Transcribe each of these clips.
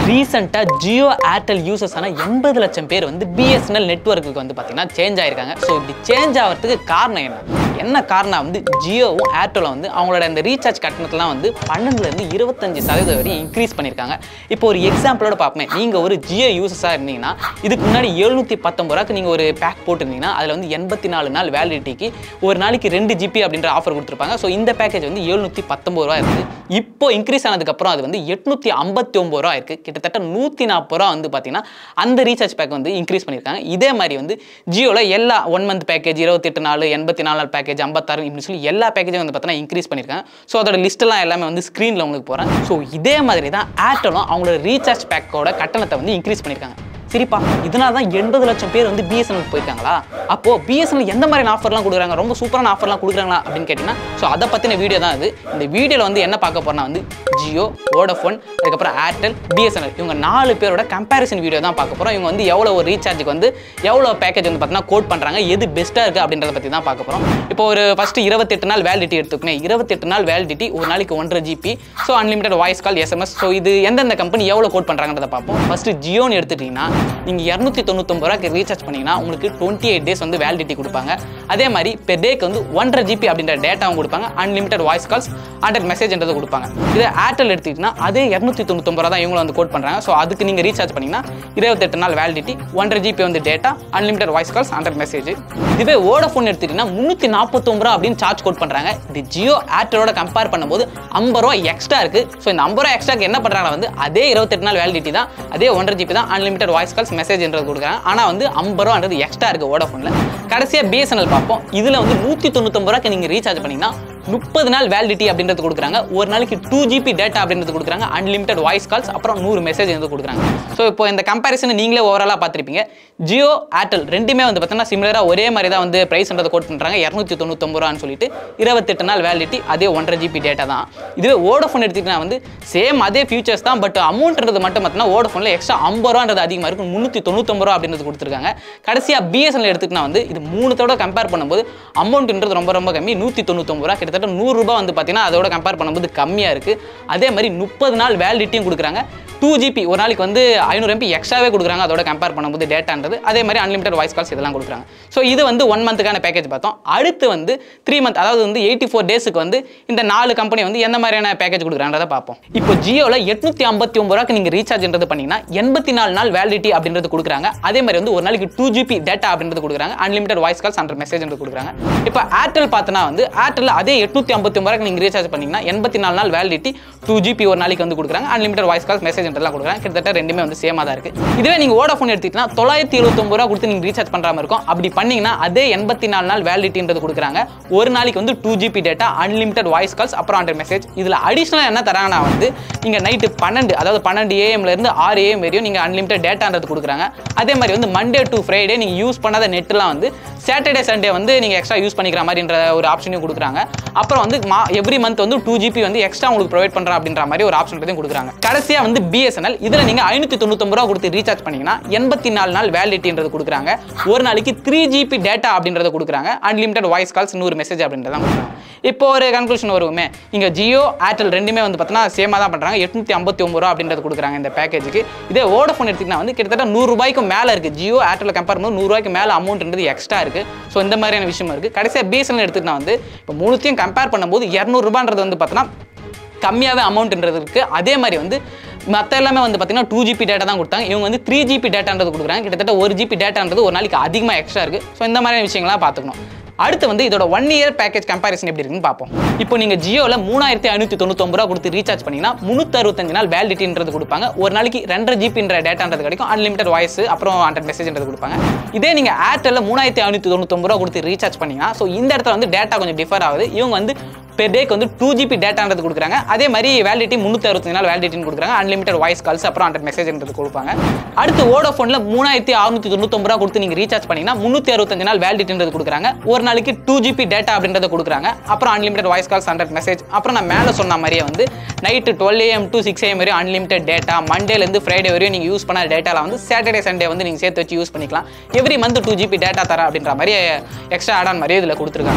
ரீசெண்டாக ஜியோ ஏர்டெல் யூசர்ஸான எண்பது லட்சம் பேர் வந்து பிஎஸ்என்எல் நெட்ஒர்க்குக்கு வந்து பார்த்தீங்கன்னா சேஞ்ச் ஆயிருக்காங்க ஸோ இப்படி சேஞ்ச் ஆகிறதுக்கு காரணம் என்ன என்ன காரணம் வந்து ஜியோவும் ஏர்டெலும் வந்து அவங்களோட இந்த ரீசார்ஜ் கட்டணத்தெல்லாம் வந்து பன்னெண்டுலேருந்து இருபத்தஞ்சு சதவீதம் வரையும் இன்க்ரீஸ் பண்ணியிருக்காங்க இப்போ ஒரு எக்ஸாம்பிளோட பார்ப்போம் நீங்கள் ஒரு ஜியோ யூசர்ஸாக இருந்தீங்கன்னா இதுக்கு முன்னாடி எழுநூற்றி பத்தொம்பது ரூபாய்க்கு நீங்கள் ஒரு பேக் போட்டிருந்தீங்கன்னா அதில் வந்து எண்பத்தி நாலு நாள் வேலிடிட்டிக்கு ஒரு நாளைக்கு ரெண்டு ஜிபி அப்படின்ற ஆஃபர் கொடுத்துருப்பாங்க ஸோ இந்த பேக்கேஜ் வந்து எழுநூற்றி பத்தொம்பது ரூபா இருக்குது இப்போ இன்க்ரீஸ் ஆனதுக்கப்புறம் அது வந்து எட்நூற்றி ஐம்பத்தி ஒம்பது ரூபா இருக்குது கிட்டத்தட்ட நூற்றி நாற்பது ரூபா வந்து பார்த்தீங்கன்னா அந்த ரீசார்ஜ் பேக் வந்து இன்க்ரீஸ் பண்ணியிருக்காங்க இதே மாதிரி வந்து ஜியோவில் எல்லா ஒன் மந்த் பேக்கேஜ் இருபத்தெட்டு நாள் எண்பத்தி நாலு நாள் பேக்கேஜ் ஐம்பத்தாறு இப்படி சொல்லி எல்லா பேக்கேஜும் வந்து பார்த்தீங்கன்னா இன்க்ரீஸ் பண்ணியிருக்காங்க ஸோ அதோட லிஸ்ட்டெல்லாம் எல்லாமே வந்து ஸ்க்ரீனில் உங்களுக்கு போகிறேன் ஸோ இதே மாதிரி தான் ஏர்டெலும் அவங்களோட ரீசார்ஜ் பேக்கோட கட்டணத்தை வந்து இன்க்ரீஸ் பண்ணியிருக்காங்க சரிப்பா இதனால தான் எண்பது லட்சம் பேர் வந்து பிஎஸ்என்எல் போயிருக்காங்களா அப்போ பிஎஸ்என்எல் எந்த மாதிரியான ஆஃபர்லாம் கொடுக்குறாங்க ரொம்ப சூப்பரான ஆஃபர்லாம் கொடுக்குறாங்களா அப்படின்னு கேட்டிங்கன்னா ஸோ அதை பற்றின வீடியோ தான் இது இந்த வீடியோவில் வந்து என்ன பார்க்க போறோம்னா வந்து ஜியோ வோடஃபோன் அதுக்கப்புறம் ஏர்டெல் பிஎஸ்என்எல் இவங்க நாலு பேரோட கம்பேரிசன் வீடியோ தான் பார்க்க போகிறோம் இவங்க வந்து எவ்வளோ ஒரு ரீசார்ஜுக்கு வந்து எவ்வளோ பேக்கேஜ் வந்து பார்த்தீங்கன்னா கோட் பண்ணுறாங்க எது பெஸ்ட்டாக இருக்குது அப்படின்றத பற்றி தான் பார்க்க போகிறோம் இப்போ ஒரு ஃபஸ்ட்டு இருபத்தெட்டு நாள் வேலிடிட்டி எடுத்துக்கணும் இருபத்தெட்டு நாள் வேலிடிட்டி ஒரு நாளைக்கு ஒன்றரை GB so unlimited voice call SMS so இது எந்தெந்த கம்பெனி எவ்வளோ கோட் பண்ணுறாங்கன்றத பார்ப்போம் ஃபஸ்ட்டு ஜியோன்னு எடுத்துட்டிங்கன்னா நீங்கள் இரநூத்தி தொண்ணூத்தொம்பது ரூபாய்க்கு ரீசார்ஜ் பண்ணிங்கன்னா உங்களுக்கு டுவெண்ட்டி எயிட் டேஸ் வந்து வேலிடிட்டி கொடுப்பாங்க அதே மாதிரி பெர் டேக்கு வந்து ஒன்றரை ஜிபி அப்படின்ற டேட்டாவும் கொடுப்பாங்க அன்லிமிட்டட் வாய்ஸ் கால்ஸ் ஹண்ட்ரட் மெசேஜ்ன்றது கொடுப்பாங்க இதே ஏர்டெல் எடுத்துக்கிட்டிங்கன்னா அதே இரநூத்தி தொண்ணூத்தொம்பது ரூபா தான் இவங்களும் வந்து கோட் பண்ணுறாங்க ஸோ அதுக்கு நீங்கள் ரீசார்ஜ் பண்ணிங்கன்னா இருபத்தெட்டு நாள் வேலிடிட்டி ஒன்றரை ஜிபி வந்து data unlimited voice calls hundred message இதுவே வோடஃபோன் எடுத்துக்கிட்டிங்கன்னா முந்நூற்றி நாற்பத்தொம்பது ரூபா அப்படின்னு சார்ஜ் கோட் பண்ணுறாங்க இது ஜியோ ஏர்டெலோட கம்பேர் பண்ணும்போது ஐம்பது ரூபா எக்ஸ்ட்ரா இருக்குது ஸோ இந்த ஐம்பது ரூபா எக்ஸ்ட்ராக்கு என்ன பண்ணுறாங்க வந்து அதே இருபத்தெட்டு நாள் வேலிடிட்டி தான் அதே ஒன்றரை ஜிபி தான் அன்லிமிட்டட் வாய்ஸ் கால்ஸ் மெசேஜ்ன்றது கொடுக்குறாங்க ஆனால் வந்து ஐம்பது ரூபான்றது எக்ஸ்ட்ரா இருக்குது வோடஃபோனில் கடைசியாக பிஎஸ்என்எல் பார்ப்போம் இதில் வந்து நூற்றி தொண்ணூத்தொம்பது ரூபாய்க்கு நீங்கள் ரீசார்ஜ் பண்ணிங்கன்னா முப்பது நாள் வேலிடிட்டி அப்படின்றது கொடுக்குறாங்க ஒரு நாளைக்கு டூ ஜிபி டேட்டா அப்படின்றது கொடுக்குறாங்க அன்லிமிட்டட் வாய்ஸ் கால்ஸ் அப்புறம் நூறு மெசேஜ் வந்து கொடுக்குறாங்க ஸோ இப்போ இந்த கம்பேரிசன் நீங்களே ஓவராலாக பார்த்துருப்பீங்க ஜியோ ஏர்டெல் ரெண்டுமே வந்து பார்த்தீங்கன்னா சிமிலராக ஒரே மாதிரி தான் வந்து ப்ரைஸ்ன்றதை கோட் பண்ணுறாங்க இரநூத்தி தொண்ணூத்தொம்பது ரூபான்னு சொல்லிட்டு இருபத்தெட்டு நாள் வேலிடிட்டி அதே ஒன்றரை ஜிபி டேட்டா தான் இதுவே ஓடோஃபோன் எடுத்துக்கிட்டா வந்து சேம் அதே ஃபியூச்சர்ஸ் தான் பட் அமௌண்ட்ன்றது மட்டும் பார்த்தீங்கன்னா ஓடோஃபோனில் எக்ஸ்ட்ரா ஐம்பது ரூபான்றது அதிகமாக இருக்கும் முந்நூற்றி தொண்ணூத்தொம்பது ரூபா அப்படின்றது கொடுத்துருக்காங்க கடைசியாக பிஎஸ்என்எல் எடுத்துக்கிட்டா வந்து இது மூணுத்தோட கம்பேர் பண்ணும்போது அமௌண்ட்ன்றது ரொம்ப ரொம்ப கம்மி நூற்றி தொண்ணூத்தொம்பது ரூபா கிட்டத்தட்ட நூறுரூபா வந்து பார்த்தீங்கன்னா அதோட கம்பேர் பண்ணும்போது கம்மியாக இருக்குது அதே மாதிரி முப்பது நாள் வேலிடிட்டியும் கொடுக்குறாங்க டூ ஜிபி ஒரு நாளைக்கு வந்து ஐநூறு எம்பி எக்ஸ்ட்ராவே கொடுக்குறாங்க அதோட கம்பேர் பண்ணும்போது டேட்டான்றது அதே மாதிரி அன்லிமிட்டட் வாய்ஸ் கால்ஸ் இதெல்லாம் கொடுக்குறாங்க ஸோ இது வந்து ஒன் மந்த்துக்கான பேக்கேஜ் பார்த்தோம் அடுத்து வந்து த்ரீ மந்த் அதாவது வந்து எயிட்டி ஃபோர் டேஸுக்கு வந்து இந்த நாலு கம்பெனி வந்து எந்த மாதிரியான பேக்கேஜ் கொடுக்குறான்றதை பார்ப்போம் இப்போ ஜியோவில் எட்நூற்றி ஐம்பத்தி ஒம்பது ரூபாய்க்கு நீங்கள் ரீசார்ஜ்ன்றது பண்ணிங்கன்னா எண்பத்தி நாலு நாள் வேலிடிட்டி அப்படின்றது கொடுக்குறாங்க அதே மாதிரி வந்து ஒரு நாளைக்கு டூ ஜிபி டேட்டா அப்படின்றது கொடுக்குறாங்க unlimited voice calls hundred message கொடுக்குறாங்க இப்போ ஏர்டெல் பார்த்தனா வந்து ஏர்டெல் அதே எட்நூற்றி ஐம்பத்தி ஒம்பது ரூபாய்க்கு நீங்கள் ரீசார்ஜ் பண்ணிங்கன்னா எண்பத்தி நாலு நாள் வேலிடிட்டி டூ ஜிபி ஒரு நாளைக்கு வந்து கொடுக்குறாங்க அன்லிமிட்டட் வாய்ஸ் கால்ஸ் மெசேஜ் எல்லாம் கொடுக்குறாங்க கிட்டத்தட்ட ரெண்டுமே வந்து சேமாக தான் இருக்கு இதுவே நீங்கள் வோடஃபோன் எடுத்துக்கிட்டா தொள்ளாயிரத்தி எழுபத்தொம்பது ரூபா கொடுத்து நீங்கள் ரீசார்ஜ் பண்ணுற மாதிரி இருக்கும் அப்படி பண்ணீங்கன்னா அதே எண்பத்தி நாலு நாள் வேலிடிட்டின்றது கொடுக்குறாங்க ஒரு நாளைக்கு வந்து two GB data unlimited voice calls அப்புறம் ஹண்ட்ரட் மெசேஜ் இதில் அடிஷனலாக என்ன தராங்கன்னா வந்து நீங்கள் நைட்டு பன்னெண்டு அதாவது பன்னெண்டு ஏஎம்ல இருந்து ஆறு ஏஎம் வரையும் நீங்கள் அன்லிமிட்டட் டேட்டான்றது கொடுக்குறாங்க அதே மாதிரி வந்து மண்டே டு ஃப்ரைடே நீங்கள் யூஸ் பண்ணாத நெட்லாம் வந்து சாட்டர்டே சண்டே வந்து நீங்கள் எக்ஸ்ட்ரா யூஸ் பண்ணிக்கிற மாதிரின்ற ஒரு ஆப்ஷனையும் கொடுக்குறாங்க அப்புறம் வந்து மா எவ்ரி மந்த் வந்து டூ ஜிபி வந்து எக்ஸ்ட்ரா உங்களுக்கு ப்ரொவைட் பண்ணுறேன் அப்படின்ற மாதிரி ஒரு ஆப்ஷன் கொடுக்குறாங்க கடைசியாக வந்து பிஎஸ்என்எல் இதில் நீங்கள் ஐநூற்றி தொண்ணூத்தொம்பது ரூபா கொடுத்து ரீசார்ஜ் பண்ணீங்கன்னா எண்பத்தி நாலு நாள் வேலிட்டின்றது கொடுக்குறாங்க ஒரு நாளைக்கு த்ரீ ஜிபி டேட்டா அப்படின்றத கொடுக்குறாங்க அன்லிமிட்டட் வாய்ஸ் கால்ஸ் நூறு மெசேஜ் அப்படின்றத கொடுக்குறாங்க இப்போ ஒரு கன்க்ளூஷன் வருவோமே இங்கே ஜியோ ஏர்டெல் ரெண்டுமே வந்து பார்த்தீங்கன்னா சேமாக தான் பண்ணுறாங்க எட்நூற்றி ஐம்பத்தி ஒம்பது ரூபா அப்படின்றது கொடுக்குறாங்க இந்த பேக்கேஜுக்கு இதே வோடஃபோன் எடுத்திங்கன்னா வந்து கிட்டத்தட்ட நூறு ரூபாய்க்கு மேலே இருக்குது ஜியோ ஏர்டெல் கம்பேர் பண்ணும்போது நூறுரூவாய்க்கு மேலே அமௌண்ட்ன்றது எக்ஸ்ட்ரா இருக்குது ஸோ இந்த மாதிரியான விஷயம் இருக்குது கடைசியாக பிஎஸ்என்எல் எடுத்துக்கிட்டா வந்து இப்போ மூணுத்தையும் கம்பேர் பண்ணும்போது இரநூறுபான்றது வந்து பார்த்தோன்னா கம்மியாகவே அமௌண்ட்ன்றது இருக்குது அதே மாதிரி வந்து மற்ற எல்லாமே வந்து பார்த்தீங்கன்னா டூ ஜிபி டேட்டா தான் கொடுத்தாங்க இவங்க வந்து த்ரீ ஜிபி டேட்டான்றது கொடுக்குறாங்க கிட்டத்தட்ட ஒரு ஜிபி டேட்டான்றது ஒரு நாளைக்கு அதிகமாக எக்ஸ்ட்ரா இருக்குது ஸோ இந்த மாதிரியான விஷயங்கள்லாம் பார்த்துக்கணும் அடுத்து வந்து இதோட ஒன் இயர் பேக்கேஜ் கம்பேரிசன் எப்படி இருக்குன்னு பார்ப்போம் இப்போ நீங்கள் ஜியோவில் மூணாயிரத்தி ஐநூற்றி தொண்ணூத்தொம்பது ரூபா கொடுத்து ரீசார்ஜ் பண்ணிங்கன்னா முந்நூற்றி அறுபத்தஞ்சு நாள் வேலிடிட்டின்றது கொடுப்பாங்க ஒரு நாளைக்கு ரெண்டரை ஜிபின்ற டேட்டான்றது கிடைக்கும் அன்லிமிட்டட் வாய்ஸ் அப்புறம் ஹண்ட்ரட் மெசேஜ்ன்றது கொடுப்பாங்க இதே நீங்கள் ஏர்டெல்லில் மூணாயிரத்தி ஐநூற்றி தொண்ணூத்தொம்பது ரூபா கொடுத்து ரீசார்ஜ் பண்ணிங்கன்னா ஸோ இந்த இடத்துல வந்து டேட்டா கொஞ்சம் டிஃபர் ஆகுது இவங்க வந்து பெர் டேக்கு வந்து டூ ஜிபி டேட்டான்றது கொடுக்குறாங்க அதே மாதிரி வேலிடிட்டி முந்நூற்றி அறுபத்தஞ்சு நாள் வேலிடிட்டின்னு கொடுக்குறாங்க அன்லிமிட்டட் வாய்ஸ் கால்ஸ் அப்புறம் ஹண்ட்ரட் மெசேஜ்ன்றது கொடுப்பாங்க அடுத்து வோடோஃபோனில் மூணாயிரத்தி அறுநூற்றி தொண்ணூத்தொம்பது ரூபா கொடுத்து நீங்கள் ரீசார்ஜ் பண்ணிங்கன்னா முந்நூற்றி அறுபத்தஞ்சு நாள் வேலிடிட்டின்றது கொடுக்குறாங்க ஒரு நாளைக்கு டூ ஜிபி டேட்டா அப்படின்றத கொடுக்குறாங்க அப்புறம் unlimited voice calls hundred message அப்புறம் நான் மேலே சொன்ன மாதிரியே வந்து night twelve AM to six AM வரையும் அன்லிமிட்டட் டேட்டா மண்டேலேருந்து ஃப்ரைடே வரையும் நீங்கள் யூஸ் பண்ண டேட்டாவில் வந்து சாட்டர்டே சண்டே வந்து நீங்கள் சேர்த்து வச்சு யூஸ் பண்ணிக்கலாம் every month two GB data தர அப்படின்ற மாதிரி எக்ஸ்ட்ரா ஆட் ஆன் மாதிரி இதில் கொடுத்துருக்காங்க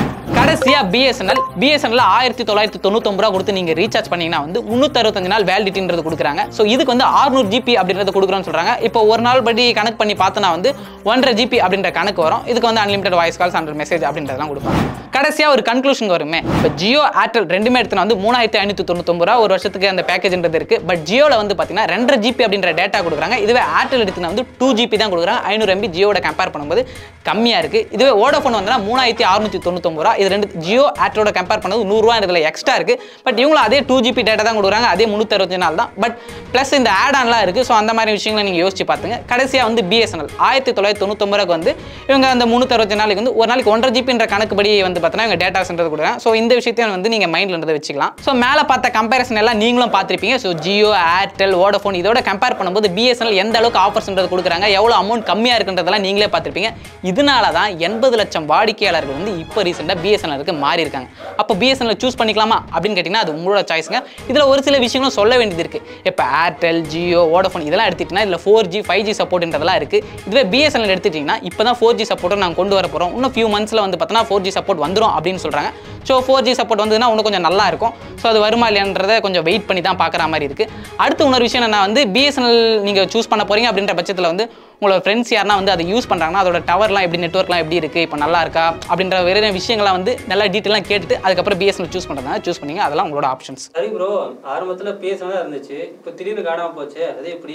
கடைசியா பிஎஸ்என்எல் பிஎஸ்என்எல் ஆயிரத்தி தொள்ளாயிரத்தி தொண்ணூத்தொம்பது ரூபா கொடுத்து நீங்க ரீசார்ஜ் பண்ணீங்கன்னா வந்து முந்நூற்றறுபத்தஞ்சு நாள் வேலிடிட்டின்றது கொடுக்குறாங்க ஸோ இதுக்கு வந்து 600 ஜிபி அப்படின்றது கொடுக்குறோம்னு சொல்றாங்க இப்போ ஒரு நாள் படி கணக்கு பண்ணி பார்த்தோன்னா வந்து ஒன்றரை ஜிபி அப்படின்ற கணக்கு வரும் இதுக்கு வந்து unlimited voice calls and message அப்படின்றதெல்லாம் கொடுப்பாங்க கடைசியா ஒரு கன்க்ளூஷன் வருமே இப்போ ஜியோ ஏர்டெல் ரெண்டுமே எடுத்துனா வந்து மூணாயிரத்தி ஐநூற்றி தொண்ணூத்தொம்பது ரூபா ஒரு வருஷத்துக்கு அந்த பேக்கேஜ்ன்றது இருக்கு பட் ஜியோல வந்து பார்த்தீங்கன்னா ரெண்டரை ஜிபி அப்படின்ற டேட்டா கொடுக்குறாங்க இதுவே ஏர்டெல் எடுத்துனா வந்து டூ ஜிபி தான் கொடுக்குறாங்க ஐநூறு எம்பி ஜியோட கம்பேர் பண்ணும்போது கம்மியாக இருக்கு இதுவே வோடஃபோன் வந்தா மூணாயிரத்தி அறுநூத்தி தொண்ணூத்தொம்பது ரூபா இது ரெண்டு ஜியோ ஏர்டெலோட கம்பேர் பண்ணது நூறுரூவா இதில் எக்ஸ்ட்ரா இருக்கு பட் இவங்களும் அதே டூ ஜிபி டேட்டா தான் கொடுக்குறாங்க அதே முந்நூற்றி நாள் தான் பட் ப்ளஸ் இந்த ஆட் ஆன்லாம் இருக்கு ஸோ அந்த மாதிரி விஷயங்களை நீங்கள் யோசிச்சு பார்த்துங்க கடைசியாக வந்து பிஎஸ்என்எல் ஆயிரத்தி தொள்ளாயிரத்தி தொண்ணூத்தொம்பது ரூபாய்க்கு வந்து இவங்க அந்த முந்நூற்றி நாளைக்கு வந்து ஒரு நாளைக்கு ஒன்றரை ஜிபின்ற கணக்குப்படி வந்து பார்த்தீங்கன்னா இவங்க டேட்டாஸ்ன்றது கொடுக்குறாங்க ஸோ இந்த விஷயத்தையும் வந்து நீங்கள் மைண்டில் இருந்ததை வச்சுக்கலாம் ஸோ மேலே பார்த்த கம்பேரிசன் எல்லாம் நீங்களும் பார்த்துருப்பீங்க ஸோ ஜியோ ஏர்டெல் வோடஃபோன் இதோட கம்பேர் பண்ணும்போது பிஎஸ்என்எல் எந்த அளவுக்கு ஆஃபர்ஸ்ன்றது கொடுக்குறாங்க எவ்வளோ அமௌண்ட் கம்மியாக இருக்குன்றதெல்லாம் நீங்களே பார்த்துருப்பீங்க இதனால தான் எண்பது லட்சம் வாடிக்கையாளர்கள் வந்து இப்போ ரீசெண்டாக பிஎஸ்என்எலுக்கு மாறி இருக்காங்க அப்போ பிஎஸ்என்எல் சூஸ் பண்ணிக்கலாமா அப்படின்னு கேட்டிங்கன்னா அது உங்களோட சாய்ஸுங்க இதில் ஒரு சில விஷயங்களும் சொல்ல வேண்டியது இருக்குது இப்போ ஏர்டெல் ஜியோ வோடஃபோன் இதெல்லாம் எடுத்துட்டிங்கன்னா இதில் ஃபோர் ஜி ஃபைவ் ஜி சப்போர்ட்ன்றதெல்லாம் இருக்குது இதுவே பிஎஸ்என்எல் எடுத்துட்டிங்கன்னா இப்போ தான் ஃபோர் ஜி சப்போர்ட்டை நாங்கள் கொண்டு வர போகிறோம் இன்னும் ஃபியூ மந்த்ஸில் வந்து பார்த்தோன்னா ஃபோர் ஜி சப்போர்ட் வந்துடும் அப்படின்னு சொல்கிறாங்க ஸோ ஃபோர் ஜி சப்போர்ட் வந்ததுன்னா இன்னும் கொஞ்சம் நல்லா இருக்கும் ஸோ அது வருமா இல்லையான்றதை கொஞ்சம் வெயிட் பண்ணி தான் பார்க்குற மாதிரி இருக்குது அடுத்து இன்னொரு விஷயம் என்ன வந்து பிஎஸ்என்எல் நீங்கள் சூஸ் பண்ண போகிறீங்க அப்படின்ற பட்சத்தில் வந்து உங்களோட ஃப்ரெண்ட்ஸ் யாருனா வந்து அதை யூஸ் பண்ணுறாங்கன்னா அதோட டவர்லாம் எப்படி நெட்ஒர்க்லாம் எப்படி இருக்குது இப்போ நல்லா இருக்கா அப்படின்ற வேறு விஷயங்கள்லாம் வந்து நல்லா டீட்டெயிலாக கேட்டுட்டு அதுக்கப்புறம் பிஎஸ்என்எல் சூஸ் பண்ணுறதுனால சூஸ் பண்ணீங்க அதெல்லாம் உங்களோட ஆப்ஷன்ஸ் சரி ப்ரோ ஆரம்பத்துல பேசணும் இருந்துச்சு இப்போ திடீர்னு காணாம போச்சு அது எப்படி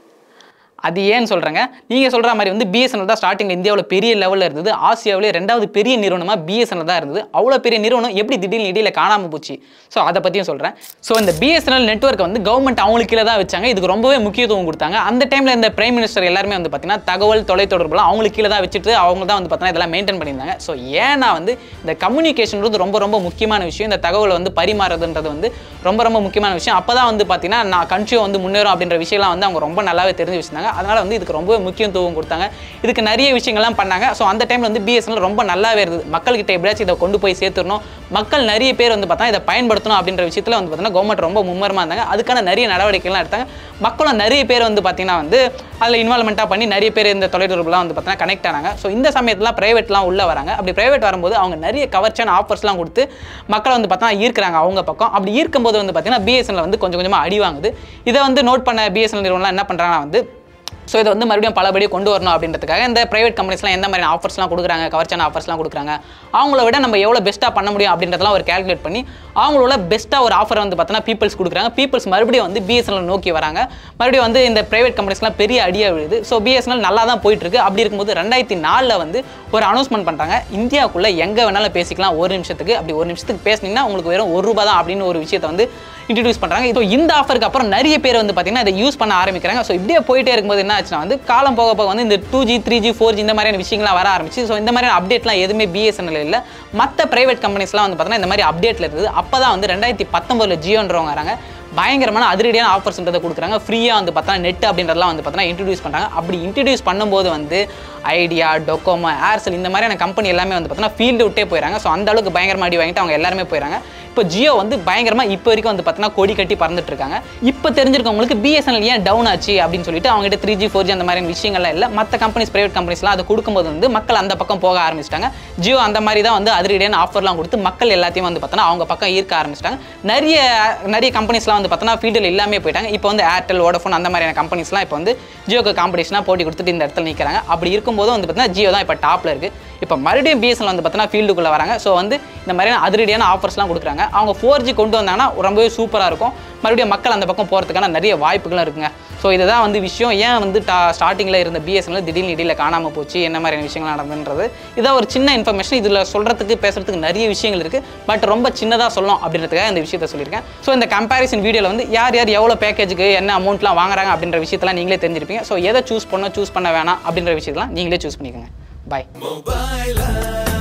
அது ஏன்னு சொல்கிறேங்க நீங்கள் சொல்கிற மாதிரி வந்து பிஎஸ்என்எல் தான் ஸ்டார்டிங்கில் இந்தியாவில் பெரிய லெவலில் இருந்தது ஆசியாவிலே ரெண்டாவது பெரிய நிறுவனமாக பிஎஸ்என்எல் தான் இருந்தது அவ்வளோ பெரிய நிறுவனம் எப்படி திடீர்னு இடையில காணாமல் போச்சு ஸோ அதை பற்றியும் சொல்கிறேன் ஸோ இந்த பிஎஸ்என்எல் நெட்ஒர்க் வந்து கவர்மெண்ட் அவங்களுக்கு கீழே தான் வச்சாங்க இதுக்கு ரொம்பவே முக்கியத்துவம் கொடுத்தாங்க அந்த டைமில் இந்த பிரைம் மினிஸ்டர் எல்லாருமே வந்து பார்த்தீங்கன்னா தகவல் தொலைத்தொடர்புலாம் அவங்களுக்கு கீழே தான் வச்சுட்டு அவங்க தான் வந்து பார்த்தீங்கன்னா இதெல்லாம் மெயின்டைன் பண்ணியிருந்தாங்க ஸோ ஏன்னா வந்து இந்த கம்யூனிகேஷன்றது ரொம்ப ரொம்ப முக்கியமான விஷயம் இந்த தகவலை வந்து பரிமாறுறதுன்றது வந்து ரொம்ப ரொம்ப முக்கியமான விஷயம் அப்போ தான் வந்து பார்த்தீங்கன்னா நான் கண்ட்ரியை வந்து முன்னேறும் அப்படின்ற விஷயம்லாம் வந்து அவங்க ரொம்ப நல்லாவே தெரிஞ்சு வச்சிருந்தாங்க அதனால் வந்து இதுக்கு ரொம்பவே முக்கியத்துவம் கொடுத்தாங்க இதுக்கு நிறைய விஷயங்கள்லாம் பண்ணாங்க ஸோ அந்த டைமில் வந்து பிஎஸ்என்எல் ரொம்ப நல்லாவே இருந்தது மக்கள்கிட்ட எப்படியாச்சும் இதை கொண்டு போய் சேர்த்துடணும் மக்கள் நிறைய பேர் வந்து பார்த்தா இதை பயன்படுத்தணும் அப்படின்ற விஷயத்தில் வந்து பார்த்தீங்கன்னா கவர்மெண்ட் ரொம்ப மும்மரமாக இருந்தாங்க அதுக்கான நிறைய நடவடிக்கைகள்லாம் எடுத்தாங்க மக்களும் நிறைய பேர் வந்து பார்த்தீங்கன்னா வந்து அதில் இன்வால்மெண்ட்டாக பண்ணி நிறைய பேர் இந்த தொலைத்தொடர்புலாம் வந்து பார்த்தீங்கன்னா கனெக்ட் ஆனாங்க ஸோ இந்த சமயத்தில் ப்ரைவேட்லாம் உள்ளே வராங்க அப்படி ப்ரைவேட் வரும்போது அவங்க நிறைய கவர்ச்சியான ஆஃபர்ஸ்லாம் கொடுத்து மக்களை வந்து பார்த்தா ஈர்க்கிறாங்க அவங்க பக்கம் அப்படி ஈர்க்கும்போது வந்து பார்த்தீங்கன்னா பிஎஸ்என்எல் வந்து கொஞ்சம் கொஞ்சமாக அடி வாங்குது இதை வந்து நோட் பண்ண பிஎஸ்என்எல் நிறுவனம்லாம் என்ன பண்ணுறாங்கன்னா வந்து ஸோ இதை வந்து மறுபடியும் பலபடியும் கொண்டு வரணும் அப்படின்றதுக்காக இந்த பிரைவேட் கம்பெனிஸ்லாம் எந்த மாதிரி ஆஃபர்ஸ்லாம் கொடுக்குறாங்க கவர்ச்சியான ஆஃபர்ஸ்லாம் கொடுக்குறாங்க அவங்கள விட நம்ம எவ்வளோ பெஸ்ட்டாக பண்ண முடியும் அப்படின்றதெல்லாம் ஒரு கேல்குலேட் பண்ணி அவங்களோட பெஸ்ட்டாக ஒரு ஆஃபர் வந்து பார்த்தோன்னா பீப்பிள்ஸ் கொடுக்குறாங்க பீப்பிள்ஸ் மறுபடியும் வந்து பிஎஸ்என்எல் நோக்கி வராங்க மறுபடியும் வந்து இந்த பிரைவேட் கம்பெனிஸ்லாம் பெரிய அடியாக விழுது ஸோ பிஎஸ்என்எல் நல்லா தான் போயிட்டு இருக்கு அப்படி இருக்கும்போது ரெண்டாயிரத்தி நாலில் வந்து ஒரு அனௌன்ஸ்மெண்ட் பண்ணுறாங்க இந்தியாவுக்குள்ளே எங்கே வேணாலும் பேசிக்கலாம் ஒரு நிமிஷத்துக்கு அப்படி ஒரு நிமிஷத்துக்கு பேசுனீங்கன்னா உங்களுக்கு வெறும் ஒரு ரூபா தான் அப்படின்னு ஒரு விஷயத்தை வந்து இன்ட்ரடியூஸ் பண்ணுறாங்க இப்போ இந்த ஆஃபருக்கு அப்புறம் நிறைய பேர் வந்து பார்த்தீங்கன்னா இதை யூஸ் பண்ண ஆரம்பிக்கிறாங்க ஸோ இப்படியே போயிட்டே இருக்கும்போது என்ன ஆச்சுன்னா வந்து காலம் போக போக வந்து இந்த two G three G four G இந்த மாதிரியான விஷயங்கள்லாம் வர ஆரம்பிச்சு ஸோ இந்த மாதிரியான அப்டேட்லாம் எதுவுமே பிஎஸ்என்எல் இல்லை மற்ற பிரைவேட் கம்பெனிஸ்லாம் வந்து பார்த்தீங்கன்னா இந்த மாதிரி அப்டேட்டில் இருந்தது அப்போ தான் வந்து ரெண்டாயிரத்தி பத்தொம்பதில் ஜியோன்றவங்க வராங்க பயங்கரமான அதிரடியான ஆஃபர்ஸ்ன்றதை கொடுக்குறாங்க ஃப்ரீயாக வந்து பார்த்தா நெட் அப்படின்றதெல்லாம் வந்து பார்த்தீங்கன்னா இன்ட்ரடியூஸ் பண்ணுறாங்க அப்படி இன்ட்ரடியூஸ் பண்ணும்போது வந்து ஐடியா டொக்கோமோ ஏர்செல் இந்த மாதிரியான கம்பெனி எல்லாமே வந்து பார்த்தீங்கன்னா ஃபீல்டு விட்டே போயிடறாங்க ஸோ அந்த அளவுக்கு பயங்கரமாக அடி வாங்கிட்டு அவங்க எல்லாருமே போயிடறாங்க இப்போ ஜியோ வந்து பயங்கரமாக இப்போ வரைக்கும் வந்து பார்த்தீங்கன்னா கொடி கட்டி பறந்துட்டு இருக்காங்க இப்போ தெரிஞ்சிருக்கவங்களுக்கு பிஎஸ்என்எல் ஏன் டவுன் ஆச்சு அப்படின்னு சொல்லிட்டு அவங்ககிட்ட த்ரீ ஜி ஃபோர் ஜி அந்த மாதிரியான விஷயங்கள்லாம் இல்லை மற்ற கம்பெனிஸ் பிரைவேட் கம்பெனிஸ்லாம் அதை கொடுக்கும்போது வந்து மக்கள் அந்த பக்கம் போக ஆரம்பிச்சிட்டாங்க ஜியோ அந்த மாதிரி தான் வந்து அதிரடியான ஆஃபர்லாம் கொடுத்து மக்கள் எல்லாத்தையும் வந்து பார்த்தோன்னா அவங்க பக்கம் ஈர்க்க ஆரம்பிச்சிட்டாங்க நிறைய நிறைய கம்பெனிஸ்லாம் வந்து பார்த்தோன்னா ஃபீல்டில் இல்லாமல் போயிட்டாங்க இப்போ வந்து ஏர்டெல் வோடஃபோன் அந்த மாதிரியான கம்பெனிஸ்லாம் இப்போ வந்து ஜியோக்கு காம்படிஷனாக போட்டி கொடுத்துட்டு இந்த இடத்துல நிற்கிறாங்க அப்படி இருக்கும்போது வந்து பார்த்தீங்கன்னா ஜியோ தான் இப்போ டாப்பில் இருக்குது இப்போ மறுபடியும் பிஎஸ்என்எல் வந்து பார்த்தீங்கன்னா ஃபீல்டுக்குள்ளே வராங்க ஸோ வந்து இந்த மாதிரியான அதிரடியான ஆஃபர்ஸ்லாம் கொடுக்குறாங்க அவங்க ஃபோர் ஜி கொண்டு வந்தாங்கன்னா ரொம்பவே சூப்பராக இருக்கும் மறுபடியும் மக்கள் அந்த பக்கம் போகிறதுக்கான நிறைய வாய்ப்புகளும் இருக்குங்க ஸோ இதுதான் வந்து விஷயம் ஏன் வந்து டா ஸ்டார்டிங்கில் இருந்த பிஎஸ்என்எல் திடீர்னு இடையில காணாமல் போச்சு என்ன மாதிரியான விஷயங்கள் நடந்துன்றது இதான் ஒரு சின்ன இன்ஃபர்மேஷன் இதில் சொல்கிறதுக்கு பேசுறதுக்கு நிறைய விஷயங்கள் இருக்குது பட் ரொம்ப சின்னதாக சொல்லணும் அப்படின்றதுக்காக இந்த விஷயத்தை சொல்லியிருக்கேன் ஸோ இந்த கம்பேரிசன் வீடியோவில் வந்து யார் யார் எவ்வளோ பேக்கேஜுக்கு என்ன அமௌண்ட்லாம் வாங்குறாங்க அப்படின்ற விஷயத்தெல்லாம் நீங்களே தெரிஞ்சிருப்பீங்க ஸோ எதை சூஸ் பண்ண சூஸ் பண்ண வேணாம் அப்படின்ற விஷயத்தெல்லாம் நீங்களே சூஸ் பண்ணிக்கோங்க பாய் Mobile